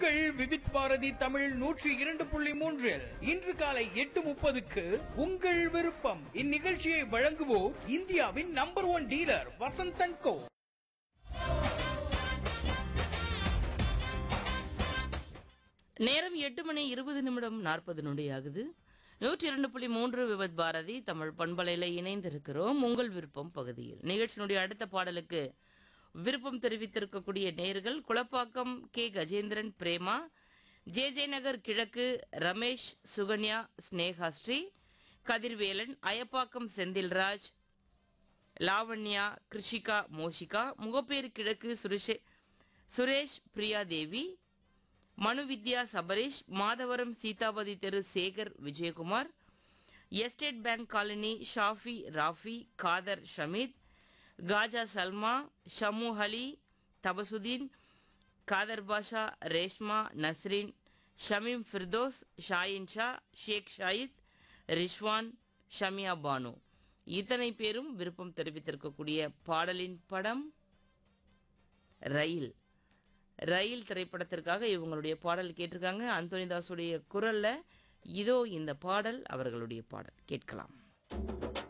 உங்கள் விவித் பாரதி தமிழ் நூற்றி இரண்டு புள்ளி மூன்றில் இன்று காலை எட்டு முப்பதுக்கு உங்கள் விருப்பம் இந்நிகழ்ச்சியை வழங்குவோர் இந்தியாவின் number one dealer Vasanthan co நேரம் எட்டு மணி இருபது நிமிடம் நாற்பது நொடி ஆகுது நூற்றி இரண்டு புள்ளி மூன்று விபத் பாரதி தமிழ் பண்பலையில் இணைந்திருக்கிறோம் உங்கள் விருப்பம் பகுதியில் நிகழ்ச்சியினுடைய அடுத்த பாடலுக்கு விருப்பம் தெரிவித்திருக்கக்கூடிய நேர்கள் Kulappakkam K Gajendran Prema J J Nagar கிழக்கு ரமேஷ் சுகன்யா ஸ்னேகா ஸ்ரீ கதிர்வேலன் அயப்பாக்கம் செந்தில்ராஜ் லாவண்யா கிருஷிகா மோஷிகா முகப்பேர் கிழக்கு சுரேஷ் சுரேஷ் பிரியா தேவி மனு வித்யா சபரேஷ் மாதவரம் சீதாபதி தெரு Sekar Vijayakumar state bank colony Shafi Rafi Khader Shameed Khaja Salma Shamu Ali Tabasudeen Khader Basha Reshma Nasreen Shameem Firdous Shahin Shah Sheikh Shahid Rizwan Shamiya Banu இத்தனை பேரும் விருப்பம் தெரிவித்திருக்கக்கூடிய பாடலின் படம் ரயில் ரயில் திரைப்படத்திற்காக இவங்களுடைய பாடல் கேட்டிருக்காங்க அந்தோனிதாஸுடைய குரல்ல இதோ இந்த பாடல் அவர்களுடைய பாடல் கேட்கலாம்